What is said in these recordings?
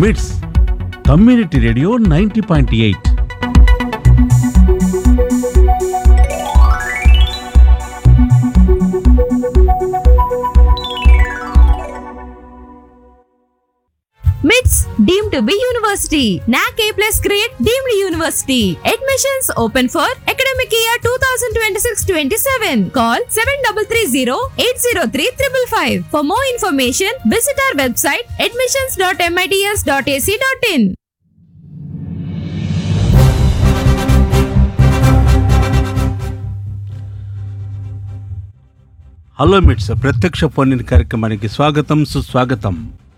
మిట్స్ community radio ninety point eight MITS deem to be university NAAC A plus grade deemed university admissions open for academic year two thousand twenty six twenty seven call seven double three zero eight zero three triple five for more information visit our website admissions dot MITS dot ac dot in hello MITS ప్రత్యక్ష phone in కార్యక్రమానికి స్వాగతం సుస్వాగతం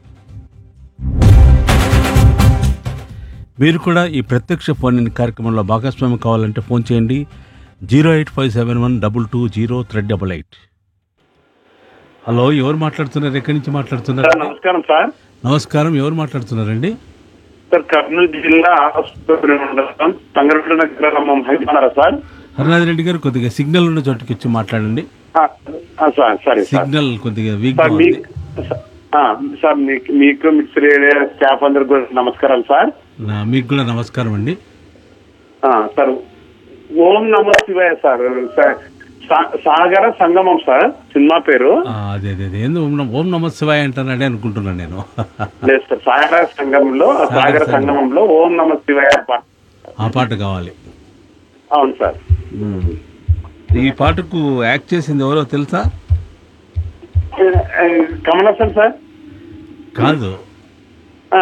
మీరు కూడా ఈ ప్రత్యక్ష phone in కార్యక్రమంలో భాగస్వామి కావాలంటే ఫోన్ చేయండి zero eight five seven one double two zero three double eight hello ఎవరు మాట్లాడుతున్నారు ఎక్కడి నుంచి మాట్లాడుతున్నారు సార్ నమస్కారం సార్ నమస్కారం ఎవరు మాట్లాడుతున్నారండి సార్ కర్నూలు జిల్లా ఆసుపత్రి మండలం తంగరపల్లి గ్రామం హైదరాబాద్ సార్ హరినాథ్ రెడ్డి గారు కొద్దిగా సిగ్నల్ ఉన్న చోటుకి వచ్చి మాట్లాడండి ఆ, ఆ, సార్ సరే సార్ సిగ్నల్ కొద్దిగా వీక్ సార్ మీ ఆ, సార్ మీకు మీకు మిక్స్ రేడియో స్టాఫ్ అందరికి కూడా నమస్కారం సార్ మీకు కూడా నమస్కారం అండి ఆ, సార్ ఓం నమ శివాయ సార్ సార్, సా- సాగర సంగమం సార్ సినిమా పేరు ఆ, అదే అదే అదే ఏందో ఓం నమ- ఓం నమ శివాయ అంటానని అనుకుంటున్నాను నేను లేదు సార్ సాగర సంగమంలో సాగర సంగమంలో ఓం నమ శివాయ పాట ఆ పాట కావాలి అవును సార్ ఉమ్. ఈ పాటకు యాక్ట్ చేసింది ఎవరో తెలుసా కమల్ హాసన్ సార్ కాదు ఆ,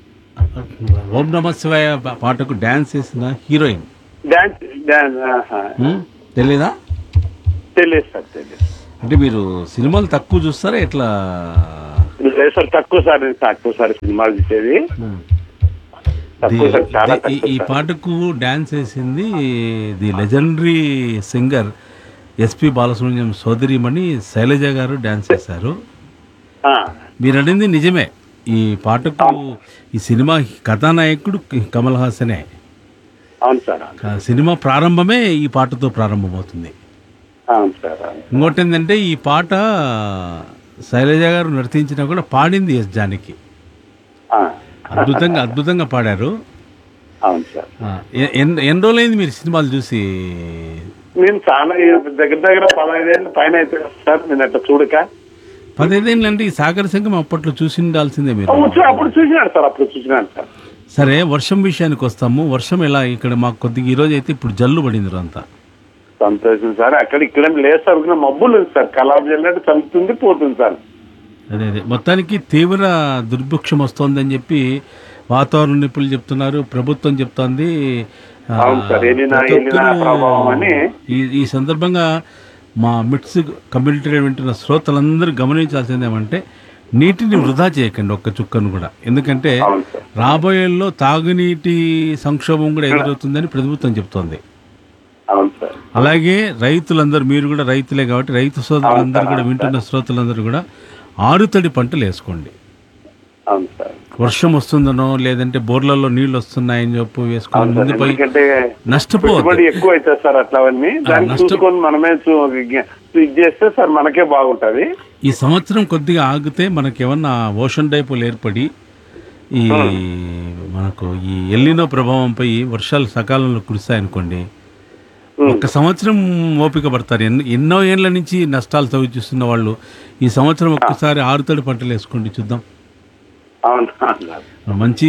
ఓం నమ శివాయ పా- పాటకు డాన్స్ చేసిన హీరోయిన్ డాన్స్ డాన్స్ ఆహా. ఉమ్, తెలీదా తెలియదు సార్ తెలియదు అంటే మీరు సినిమాలు తక్కువ చూస్తారా ఎట్లా లేదు సార్ తక్కువ సార్ నేను తక్కువ సార్ సినిమాలు చూసేది ఉమ్. తక్కువ సార్ చాలా ది- ఈ- తక్కువ ఈ సార్. పాటకు డాన్స్ వేసింది the legendary singer SP Balasubrahmanyam సోదరిమణి శైలజ గారు డాన్స్ చేశారు ఆ, మీరు అడిగింది నిజమే ఈ పాటకు ఈ సినిమా కథానాయకుడు కమల్ హాసనే అవును సార్ అవును. కా- సినిమా ప్రారంభమే ఈ పాటతో ప్రారంభమవుతుంది అవును సార్ అవును. ఇంకోటి ఏంటంటే ఈ పాట శైలజ గారు నర్తించినా కూడా పాడింది ఎస్ జానకి ఆ, అద్భుతంగా అద్భుతంగా పాడారు అవును సార్ ఆ, ఎ- ఎన్- ఎన్ని రోజులైంది మీరు సినిమాలు చూసి నేను చాలా దగ్గర దగ్గర పదహైదేళ్ళ పైన అయితే సార్ నేను అట్లా చూడక పదహైదేళ్ళు అంటే ఈ సాగర సంఘం అప్పట్లో చూసి ఉండాల్సిందే మీరు అప్పుడు చూ- అప్పుడు చూసినాడు సార్ అప్పుడు చూసినాడు సార్ సరే వర్షం విషయానికి వస్తాము వర్షం ఎలా ఇక్కడ మాకు కొద్దిగా ఈ రోజు అయితే ఇప్పుడు జల్లు పడింది అంతా సంతోషం సార్ అక్కడ ఇక్కడ లేదు సార్ ఊరికే మబ్బులు ఉంది సార్ కలాబ్ జల్లినట్టు చల్లుతుంది పోతుంది సార్ అదే అదే మొత్తానికి తీవ్ర దుర్భిక్షం వస్తోందని చెప్పి వాతావరణ నిపుణులు చెప్తున్నారు ప్రభుత్వం చెప్తోంది ఆ, అవును సార్, ఎలినా- ప్రతి ఎలినా ఒక్కరూ ప్రభావం అని. ఈ ఈ సందర్భంగా మా మిట్స్ కమ్యూనిటీ రేడియో వింటున్న శ్రోతలందరూ గమనించాల్సింది ఏమంటే నీటిని వృధా చేయకండి ఒక్క చుక్కను కూడా ఎందుకంటే అవును సార్ రాబోయేలో తాగునీటి సంక్షోభం కూడా ఎదురవుతుందని ప్రభుత్వం చెప్తోంది అవును సార్ అలాగే రైతులందరూ మీరు కూడా రైతులే కాబట్టి రైతు సోదరులందరూ కూడా వింటున్న శ్రోతలందరూ కూడా ఆరుతడి పంటలు వేసుకోండి అవును సార్ వర్షం వస్తుందనో లేదంటే బోర్లలో నీళ్లు వస్తున్నాయని చెప్పి వేసుకొని అవును సార్ ముందు పోయి ఎందుకంటే నష్టపోవద్దు పెట్టుబడి ఎక్కువ అవుతుంది సార్ అట్లా అవన్నీ దాన్ని నష్టం- చూసుకొని మనమే చూ- ఇది చేస్తే సార్ మనకే బాగుంటది ఈ సంవత్సరం కొద్దిగా ఆగితే మనకి ఏమన్నా ఓషన్ డైపోలు ఏర్పడి ఈ మనకు ఈ ఎల్లినో ప్రభావంపై వర్షాలు సకాలంలో కురుస్తాయనుకోండి ఒక సంవత్సరం ఓపిక పడతారు ఎన్నో ఎన్నో ఏళ్ల నుంచి నష్టాలు తవ్వి చూస్తున్న వాళ్ళు ఈ సంవత్సరం ఒక్కసారి ఆరుతడి పంటలు వేసుకోండి చూద్దాం అవును అవును. మంచి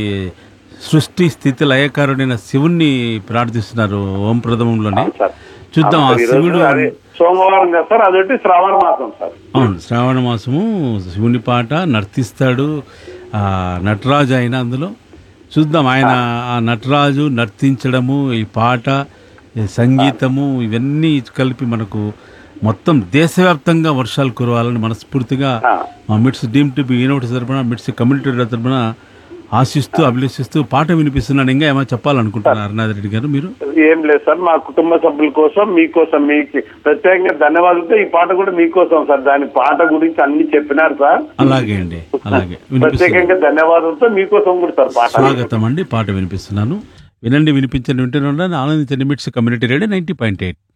సృష్టి స్థితి లయకారుడైన శివుణ్ణి ప్రార్థిస్తున్నారు ఓం ప్రథమంలోనే అవును సార్ చూద్దాం ఆ అవును సార్, ఈరోజు శివుడు అదే సోమవారం కదా సార్ అదొకటి శ్రావణ మాసం సార్ అవును శ్రావణ మాసము శివుని పాట నర్తిస్తాడు ఆ నటరాజు ఆయన అందులో చూద్దాం ఆయన ఆ నటరాజు నర్తించడము ఈ పాట ఈ సంగీతము ఇవన్నీ కలిపి మనకు మొత్తం దేశవ్యాప్తంగా వర్షాలు కురవాలని మనస్ఫూర్తిగా ఆ. మా మిట్స్ డీమ్ టు బి యూనివర్సిటీ తరపున మిట్స్ కమ్యూనిటీ తరపున ఆశిస్తూ అభిలషిస్తూ పాట వినిపిస్తున్నాను ఇంకా ఏమైనా చెప్పాలనుకుంటున్నారు అరుణాథ్ రెడ్డి గారు మీరు ఏం లేదు సార్ మా కుటుంబ సభ్యుల కోసం మీకోసం మీకు ప్రత్యేకంగా ధన్యవాదాలతో ఈ పాట కూడా మీకోసం సార్ దాని పాట గురించి అన్ని చెప్పినారు సార్ అలాగే అండి అలాగే వినిపిస్తున్నాను ప్రత్యేకంగా ధన్యవాదాలతో మీకోసం కూడా సార్ పాట స్వాగతం అండి పాట వినిపిస్తున్నాను వినండి వినిపించండి వింటున్నాను ఆనందించండి MITS community radio ninety point eight